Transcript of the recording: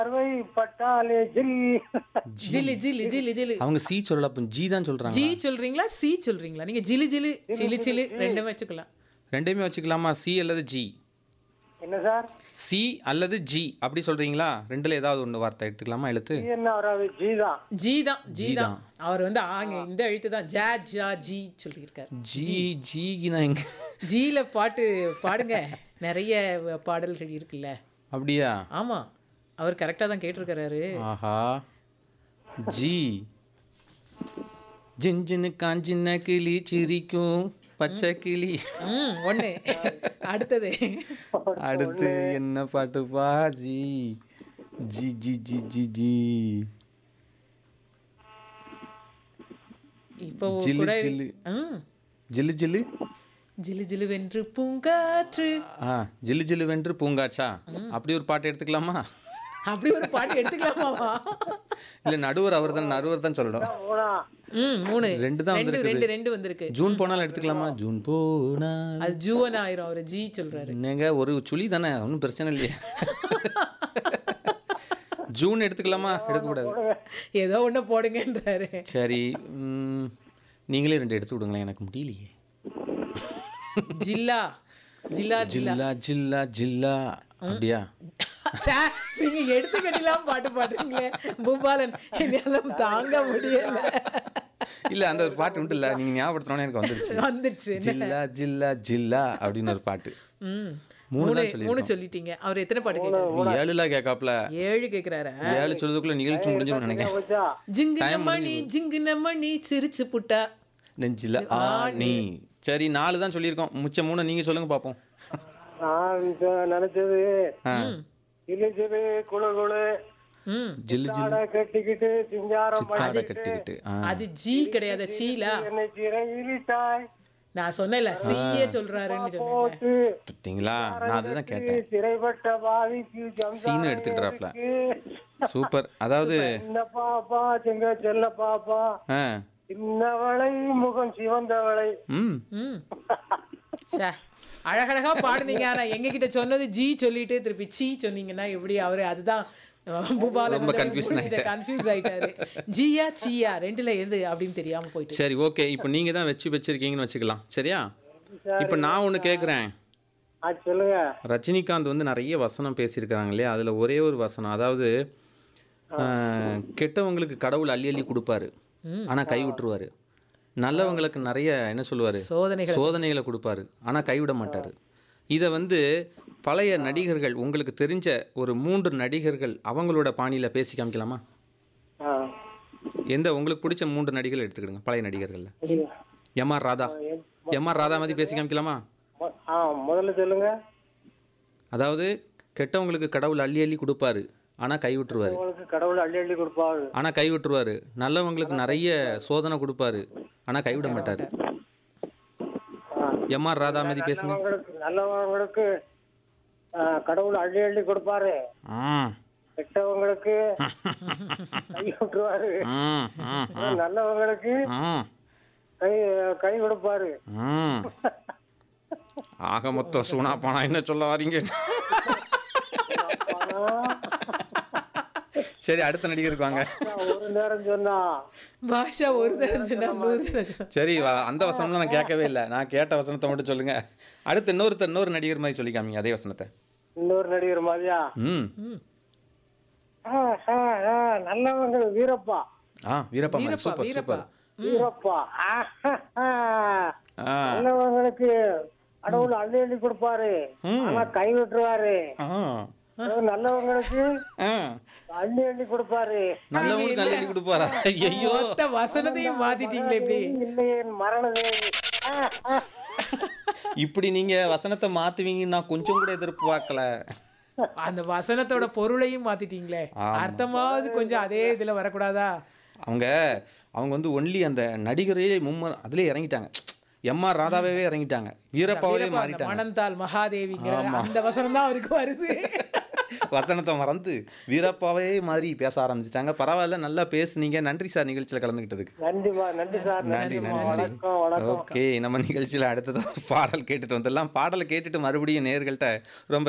பார்வை பட்டாலே ஜில் ஜிலி ஜிலி ஜிலி ஜிலி அவங்க சி சொல்லல அப்ப ஜி தான் சொல்றாங்க ஜி சொல்றீங்களா சி சொல்றீங்களா நீங்க ஜிலி ஜிலி சிலி சிலி ரெண்டுமே வச்சுக்கலாம் ரெண்டையுமே வச்சுக்கலாமா சி அல்லது ஜி என்ன சார் சி அல்லது ஜி அப்படி சொல்றீங்களா ரெண்டுல ஏதாவது ஒன்று வார்த்தை எடுத்துக்கலாமா எழுத்து ஜி என்ன வராது ஜி தான் ஜி தான் ஜி தான் அவர் வந்து ஆங்க இந்த எழுத்து தான் ஜா ஜா ஜி சொல்லியிருக்காரு ஜி ஜி நான் எங்க ஜில பாட்டு பாடுங்க நிறைய பாடல்கள் இருக்குல்ல அப்படியா ஆமா அவர் கரெக்டா தான் கேட்டிருக்கிறாரு ஆஹா ஜி ஜிஞ்சின்னு காஞ்சின்ன கிளி சிரிக்கும் பச்சை கிளி ம் ஒண்ணு அடுத்தது அடுத்து என்ன பாட்டுப்பா ஜி ஜி ஜி ஜி ஜி ஜி இப்போ ஜில்லு கூட ஜில்லு ம் ஜில்லு ஜில்லு ஜிலு ஜிலு வென்று பூங்காற்று ஆ ஜில்லு ஜில்லு வென்று பூங்காச்சா அப்படி ஒரு பாட்டு எடுத்துக்கலாமா அப்படி ஒரு பாட்டு எடுத்துக்கலாமாவா இல்ல நடுவர் அவர் தான் நடுவர் தான் சொல்லணும் போனா ம் மூணு ரெண்டு தான் ரெண்டு வந்திருக்குது. ரெண்டு ரெண்டு வந்திருக்கு ஜூன் போனாலும் எடுத்துக்கலாமா ஜூன் போனால் அது ஜூவன் ஆயிரும் அவர் ஜி சொல்றாரு என்னங்க ஒரு சுழி தானே ஒன்றும் பிரச்சனை இல்லையே ஜூன் எடுத்துக்கலாமா எடுக்கக்கூடாது ஏதோ ஒண்ணு போடுங்கன்றாரு சரி ம், நீங்களே ரெண்டு எடுத்து விடுங்களேன் எனக்கு முடியலையே ஜில்லா ஜில்லா ஜில்லா ஜில்லா ஜில்லா ஜில்லா அப்படியா ச்சே, நீங்க எடுத்து கட்டிலாம் பாட்டு பாடுறீங்களே பூபாலன் என்னால தாங்க முடியல இல்ல அந்த ஒரு பாட்டு உண்டு இல்ல நீங்க ஞாபகப்படுத்தணும்னு எனக்கு வந்துருச்சு வந்துருச்சு ஜில்லா ஜில்லா ஜில்லா அப்படின்னு ஒரு பாட்டு ம் மூணு மூணு தான் மூணு சொல்லிட்டீங்க அவர் எத்தனை பாட்டு கேட்டாரு ஏழுலாம் கேட்காப்ல ஏழு கேக்குறாரா ஏழு சொல்றதுக்குள்ள நிகழ்ச்சி முடிஞ்சிடும் நினைக்கிறேன் வச்சா ஜிங்குன மணி ஜிங்குன மணி சிரிச்சு புட்டா நெஞ்சில ஆ நீ சரி நாலு தான் சொல்லியிருக்கோம் மிச்சம் மூணு நீங்க சொல்லுங்க பாப்போம் நான் இப்ப நினைச்சது ஆ. ஜிலு ஜிலு குளு குளு ம் ஜில்லு ஜில்லு ஆடை கட்டிக்கிட்டு சிங்காரம் காடை கட்டிக்கிட்டு ஆ. அது ஜி கிடையாது சீலா என்னை சிறையிலிட்டாய் நான் சொன்னேன்ல சீயே சொல்றாருன்னு சொன்னேன் போட்டு பார்த்தீங்களா நான் அதுதான் கேட்டேன் சிறைப்பட்ட பாவிக்கு சீனு எடுத்துக்கிட்டாப்ல சூப்பர் அதாவது சின்ன பாப்பா செங்க செல்ல பாப்பா ஆ சின்னவளை முகம் சிவந்தவளை ம் ம் சே அழகழகா பாடுனீங்க ஆனா எங்க கிட்ட சொன்னது ஜி சொல்லிட்டு திருப்பி சீ சொன்னீங்கன்னா எப்படி அவரு அதுதான் பூபால ரொம்ப confusion கன்ஃபியூஸ் ஆயிட்டாரு ஜியா சீயா ரெண்டுல எது அப்படின்னு தெரியாம போயிட்டு சரி ஓகே இப்போ நீங்க தான் வச்சு வச்சிருக்கீங்கன்னு வச்சுக்கலாம் சரியா இப்போ நான் ஒன்று கேட்குறேன் ஆ சொல்லுங்க ரஜினிகாந்த் வந்து நிறைய வசனம் பேசியிருக்கிறாங்க இல்லையா அதில் ஒரே ஒரு வசனம் அதாவது ஆஹ், கெட்டவங்களுக்கு கடவுள் அள்ளி அள்ளி கொடுப்பாரு ஆனால் கை விட்டுருவாரு நல்லவங்களுக்கு நிறைய என்ன சொல்லுவார் சோதனைகள் சோதனைகளை கொடுப்பாரு ஆனால் கைவிட மாட்டார் இதை வந்து பழைய நடிகர்கள் உங்களுக்கு தெரிஞ்ச ஒரு மூன்று நடிகர்கள் அவங்களோட பாணியில் பேசி காமிக்கலாமா ஆ. எந்த உங்களுக்கு பிடிச்ச மூன்று நடிகர்கள் எடுத்துக்கிடுங்க பழைய நடிகர்களில் எம்ஆர் ராதா எம்ஆர் ராதா மாதிரி பேசி காமிக்கலாமா மொ- ஆ முதல்ல சொல்லுங்க அதாவது கெட்டவங்களுக்கு கடவுள் அள்ளி அள்ளி கொடுப்பாரு ஆனால் கை விட்டுருவாரு உங்களுக்கு கடவுள் அள்ளி அள்ளி கொடுப்பாரு ஆனால் கை விட்டுருவாரு நல்லவங்களுக்கு நிறைய சோதனை கொடுப்பாரு ஆனால் கைவிட மாட்டார் எம்ஆர் ராதா மாதிரி பேசுங்க நல்லவங்களுக்கு நல்லவங்களுக்கு ஆ, கடவுள் அள்ளி அள்ளி கொடுப்பாரு ஆ கெட்டவங்களுக்கு கை விட்டுருவாரு ம், ம், ம், நல்லவங்களுக்கு ம், கை கை கொடுப்பாரு ம். ஆக மொத்தம் சூனா பானா என்ன சொல்ல வாரீங்க சரி அடுத்த நடிகருக்கு வாங்க ஒரு நேரம் சொன்னா பாஷா ஒரு தரம் சொன்னா நூறு தரம் சொன்னா. சரி வ- அந்த வசனம்லாம் நான் கேட்கவே இல்லை நான் கேட்ட வசனத்தை மட்டும் சொல்லுங்க அடுத்து இன்னொருத்தர் இன்னொரு நடிகர் மாதிரி சொல்லி காமிங்க அதே வசனத்தை இன்னொரு நடிகர் மாதிரியா ம் ஆ, ஆ, ஆ, நல்லவங்க வீரப்பா ஆ வீரப்பா மாதிரி வீரப்பா சூப்பர் வீரப்பா சூப்பர் வீரப்பா ஆ, ஆ, ஆ. ஆ நல்லவங்களுக்கு கடவுள் அள்ளி அள்ளி கொடுப்பாரு ஆனா கை விட்டுருவாரு ஆ நல்லவங்களுக்கு ஆ அள்ளி அள்ளி கொடுப்பாரு நல்லவங்களுக்கு நல்லி கொடுப்பாரா ஐயோ மொத்த வசனத்தையும் மாத்திட்டீங்களே இப்படி இல்லையே மரண தேவி ஆ, ஆ. இப்படி நீங்க வசனத்தை மாத்துவீங்கன்னு நான் கொஞ்சம் கூட எதிர்பார்க்கல அந்த வசனத்தோட பொருளையும் மாத்திட்டீங்களே அர்த்தமாவது கொஞ்சம் அதே இதுல வரக்கூடாதா அவங்க அவங்க வந்து ஒன்லி அந்த நடிகரே மும்ம அதிலே இறங்கிட்டாங்க எம்ஆர் ராதாவே இறங்கிட்டாங்க வீரப்பாவே வீரப்பா, அந்த மாறிட்டாங்க மணந்தால் மகாதேவிங்கிற அந்த வசனம் தான் அவருக்கு வருது வசனத்தை மறந்து வீரப்பாவே மாதிரி பேச ஆரம்பிச்சிட்டாங்க பரவாயில்ல நல்லா பேசுனீங்க நன்றி சார் நிகழ்ச்சியில் கலந்துக்கிட்டதுக்கு நன்றிமா நன்றி சார் நன்றி நன்றி வணக்கம் வணக்கம் ஓகே நம்ம நிகழ்ச்சியில் அடுத்தது ஒரு பாடல் கேட்டுட்டு வந்துடலாம் பாடலை கேட்டுட்டு மறுபடியும் நேர்கள்ட்ட ரொம்ப